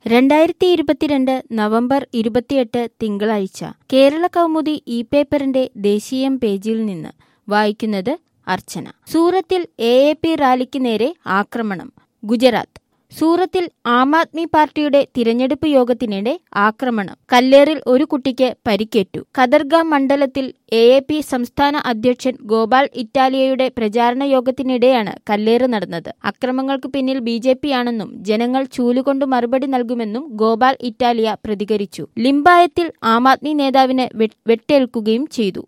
രണ്ടായിരത്തി ഇരുപത്തിരണ്ട് നവംബർ ഇരുപത്തിയെട്ട് തിങ്കളാഴ്ച കേരള കൗമുദി ഇ പേപ്പറിന്റെ ദേശീയം പേജിൽ നിന്ന് വായിക്കുന്നത് അർച്ചന സൂറത്തിൽ എ എ പി റാലിക്ക് നേരെ ആക്രമണം ഗുജറാത്ത് സൂറത്തിൽ ആം ആദ്മി പാർട്ടിയുടെ തിരഞ്ഞെടുപ്പ് യോഗത്തിനിടെ ആക്രമണം കല്ലേറിൽ ഒരു കുട്ടിക്ക് പരിക്കേറ്റു കദർഗാം മണ്ഡലത്തിൽ എ എ പി സംസ്ഥാന അധ്യക്ഷൻ ഗോപാൽ ഇറ്റാലിയയുടെ പ്രചാരണ യോഗത്തിനിടെയാണ് കല്ലേറ് നടന്നത് അക്രമങ്ങൾക്ക് പിന്നിൽ ബി ജെ പി ആണെന്നും ജനങ്ങൾ ചൂലുകൊണ്ട് മറുപടി നൽകുമെന്നും ഗോപാൽ ഇറ്റാലിയ പ്രതികരിച്ചു ലിംബായത്തിൽ ആം ആദ്മി നേതാവിന് വെട്ടേൽക്കുകയും ചെയ്തു